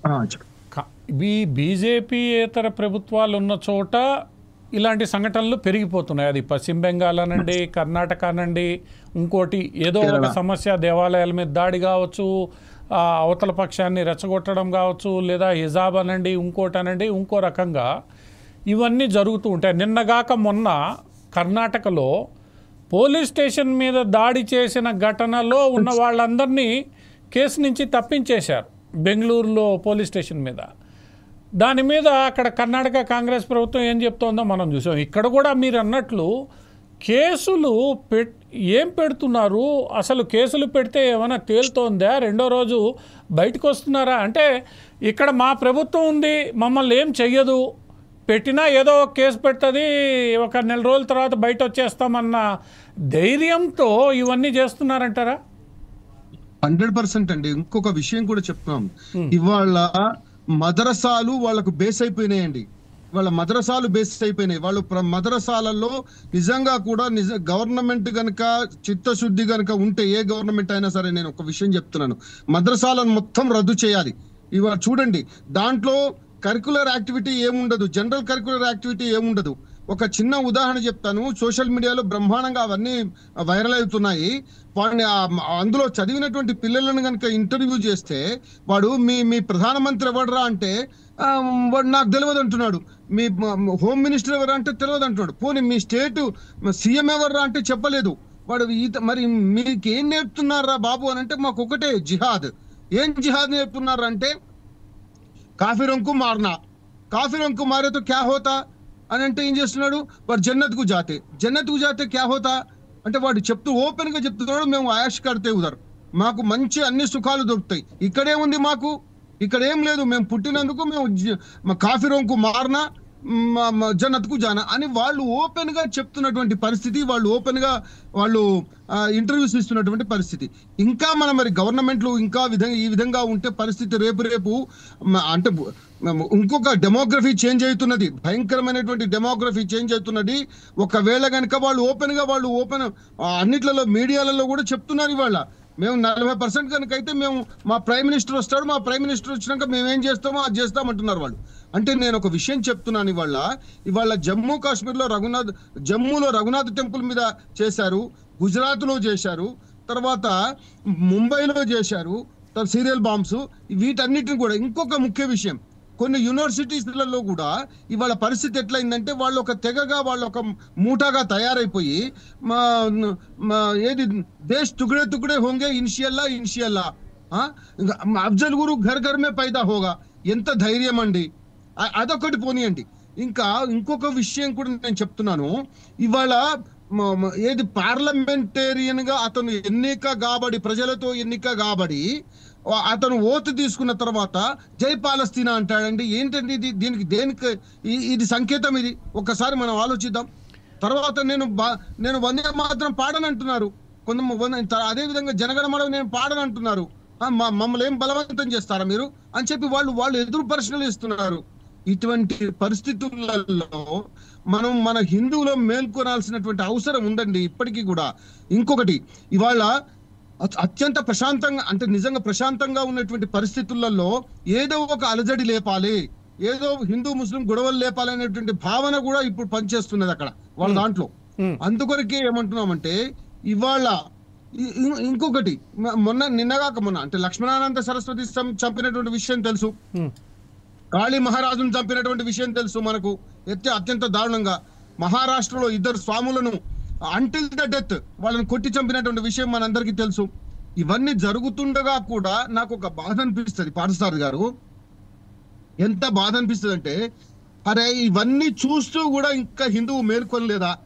ఆ, చెప్పండి. కా- ఈ బీజేపీయేతర ప్రభుత్వాలు ఉన్న చోట ఇలాంటి సంఘటనలు పెరిగిపోతున్నాయి అది పశ్చిమ బెంగాల్ అనండి కర్ణాటక అనండి ఇంకోటి ఏదో ఒక కేరళ. సమస్య దేవాలయాల మీద దాడి కావచ్చు ఆ, అవతల పక్షాన్ని రెచ్చగొట్టడం కావచ్చు లేదా హిజాబ్ అనండి ఇంకోటి అనండి ఇంకో రకంగా ఇవన్నీ జరుగుతూ ఉంటాయి నిన్నగాక మొన్న కర్ణాటకలో పోలీస్ స్టేషన్ మీద దాడి చేసిన ఘటనలో ఉన్న వాళ్ళందరినీ కేసు నుంచి తప్పించేశారు బెంగళూరులో పోలీస్ స్టేషన్ మీద దాని మీద అక్కడ కర్ణాటక కాంగ్రెస్ ప్రభుత్వం ఏం చెప్తోందో మనం చూసాం ఇక్కడ కూడా మీరు అన్నట్లు కేసులు పెట్ ఏం పెడుతున్నారు అసలు కేసులు పెడితే ఏమైనా తేలుతోందా రెండో రోజు బయటకు వస్తున్నారా అంటే ఇక్కడ మా ప్రభుత్వం ఉంది మమ్మల్ని ఏం చెయ్యదు పెట్టినా ఏదో ఒక కేసు పెడుతుంది ఒక నెల రోజుల తర్వాత బయట వచ్చేస్తామన్న ధైర్యంతో ఇవన్నీ చేస్తున్నారంటారా హండ్రెడ్ పర్సెంట్ అండి ఇంకొక విషయం కూడా చెప్తున్నాం ఇవాళ మదరసాలు వాళ్ళకు బేస్ అయిపోయినాయండి వాళ్ళ మదరసాలు బేస్ అయిపోయినాయి వాళ్ళు ప్ర- మదరసాలలో నిజంగా కూడా నిజ గవర్నమెంట్ గనక చిత్తశుద్ధి గనక ఉంటే ఏ గవర్నమెంట్ అయినా సరే నేను ఒక విషయం చెప్తున్నాను మద్రసాలను మొత్తం రద్దు చేయాలి ఇవాళ చూడండి దాంట్లో కరికులర్ యాక్టివిటీ ఏముండదు జనరల్ కరికులర్ యాక్టివిటీ ఏముండదు ఒక చిన్న ఉదాహరణ చెప్తాను సోషల్ మీడియాలో బ్రహ్మాండంగా అవన్నీ వైరల్ అవుతున్నాయి వాడిని ఆ- అందులో చదివినటువంటి పిల్లలను కనుక ఇంటర్వ్యూ చేస్తే వాడు మీ మీ ప్రధానమంత్రి ఎవడరా అంటే "ఆ, వాడు నాకు తెలియదు అంటున్నాడు మీ మ- హోమ్ మినిస్టర్ ఎవరు అంటే తెలియదు అంటున్నాడు పోనీ మీ స్టేట్ సీఎం ఎవర్రా అంటే చెప్పలేదు వాడు ఈత మరి మీకు ఏం నేర్పుతున్నారా బాబు అని అంటే మాకు ఒకటే జిహాద్ ఏం జిహాద్ నేర్పుతున్నారా అంటే కాఫీరం కు మారనా కాఫీరం కు మారే తో క్యా హోతా అని అంటే ఏం చేస్తున్నాడు వాడు జన్నత్ కు జాతే జన్నత్ కు జాతే క్యా హోతా అంటే వాడు చెప్తూ ఓపెన్ గా చెప్తున్నాడు మేము ఆయాష్ కడితే ఉదర్ మాకు మంచి అన్ని సుఖాలు దొరుకుతాయి ఇక్కడే ఉంది మాకు ఇక్కడ ఏం లేదు మేము పుట్టినందుకు మేము జ- మా కాఫీరం కు మారనా మ- మ- జన్నత్కు జానా అని వాళ్ళు ఓపెన్ గా చెప్తున్నటువంటి పరిస్థితి వాళ్ళు ఓపెన్ గా వాళ్ళు ఇంటర్వ్యూస్ ఇస్తున్నటువంటి పరిస్థితి ఇంకా మనం మరి గవర్నమెంట్లు ఇంకా విధంగా ఈ విధంగా ఉంటే పరిస్థితి రేపు రేపు మ- అంటే బు- మ- ఇంకొక డెమోగ్రఫీ చేంజ్ అవుతున్నది భయంకరమైనటువంటి డెమోగ్రఫీ చేంజ్ అవుతున్నది ఒకవేళ కనుక వాళ్ళు ఓపెన్ గా వాళ్ళు ఓపెన్ అన్నిట్లలో మీడియాలలో కూడా చెప్తున్నారు ఇవాళ మేము నలభై పర్సెంట్ కనుక అయితే మేము మా ప్రైమ్ మినిస్టర్ వస్తాడు మా ప్రైమ్ మినిస్టర్ వచ్చినాక మేము ఏం చేస్తామో అది చేస్తామంటున్నారు వాళ్ళు అంటే నేను ఒక విషయం చెప్తున్నాను ఇవాళ ఇవాళ జమ్మూ కాశ్మీర్లో రఘునాథ్ జమ్మూలో రఘునాథ్ టెంపుల్ మీద చేశారు గుజరాత్లో చేశారు తర్వాత ముంబైలో చేశారు తర్వాత సీరియల్ బాంబ్స్ వీటన్నిటిని కూడా ఇంకొక ముఖ్య విషయం కొన్ని యూనివర్సిటీస్లలో కూడా ఇవాళ పరిస్థితి ఎట్లయిందంటే వాళ్ళు ఒక తెగగా వాళ్ళు ఒక మూటగా తయారైపోయి మా మా ఏది దేశ్ తుగడే తుగడే హోంగే ఇన్షియల్లా ఇన్షియల్లా ఆ? ఇంకా అఫ్జల్ గురు ఘర్ ఘర్ మే పైదా హోగా ఎంత ధైర్యం అండి అ- అదొకటి పోనీయండి ఇంకా ఇంకొక విషయం కూడా నేను చెప్తున్నాను ఇవాళ మ- మ- ఏది పార్లమెంటేరియన్ గా అతను ఎన్నిక కాబడి ప్రజలతో ఎన్నిక కాబడి ఆ- అతను ఓటు తీసుకున్న తర్వాత జై పాలస్తీనా అంటాడండి ఏంటండి ఇది దీనికి దేనికి ఈ- ఇది సంకేతం ఇది ఒక్కసారి మనం ఆలోచిద్దాం తర్వాత నేను బా- నేను వందే మాత్రం పాడనంటున్నారు కొంత వంద- త- అదే విధంగా జనగణమన నేను పాడనంటున్నారు ఆ, మా- మమ్మల్ని ఏం బలవంతం చేస్తారా మీరు అని చెప్పి వాళ్ళు వాళ్ళు ఎదురు ప్రశ్నలు ఇస్తున్నారు ఇటువంటి పరిస్థితులలో మనం మన హిందువులో మేల్కొనాల్సినటువంటి అవసరం ఉందండి ఇప్పటికీ కూడా ఇంకొకటి ఇవాళ అత్- అత్యంత ప్రశాంతంగా అంటే నిజంగా ప్రశాంతంగా ఉన్నటువంటి పరిస్థితులలో ఏదో ఒక అలజడి లేపాలి ఏదో హిందూ ముస్లిం గొడవలు లేపాలి అనేటువంటి భావన కూడా ఇప్పుడు పనిచేస్తున్నది అక్కడ వాళ్ళ దాంట్లో Hmm. అందుకొరకే ఏమంటున్నామంటే ఇవాళ ఇ- ఇ- ఇంకొకటి మ- మొన్న నిన్నగాక మొన్న అంటే లక్ష్మణానంద సరస్వతి సం- చంపినటువంటి విషయం తెలుసు ఉమ్, కాళీ మహారాజును చంపినటువంటి విషయం తెలుసు మనకు ఎత్తే అత్యంత దారుణంగా మహారాష్ట్రలో ఇద్దరు స్వాములను అంటిల్ ద డెత్ వాళ్ళని కొట్టి చంపినటువంటి విషయం మనందరికీ తెలుసు ఇవన్నీ జరుగుతుండగా కూడా నాకు ఒక బాధ అనిపిస్తుంది పాఠశాల గారు ఎంత బాధ అనిపిస్తుంది అంటే అరే ఇవన్నీ చూస్తూ కూడా ఇంకా హిందువు మేల్కొనలేదా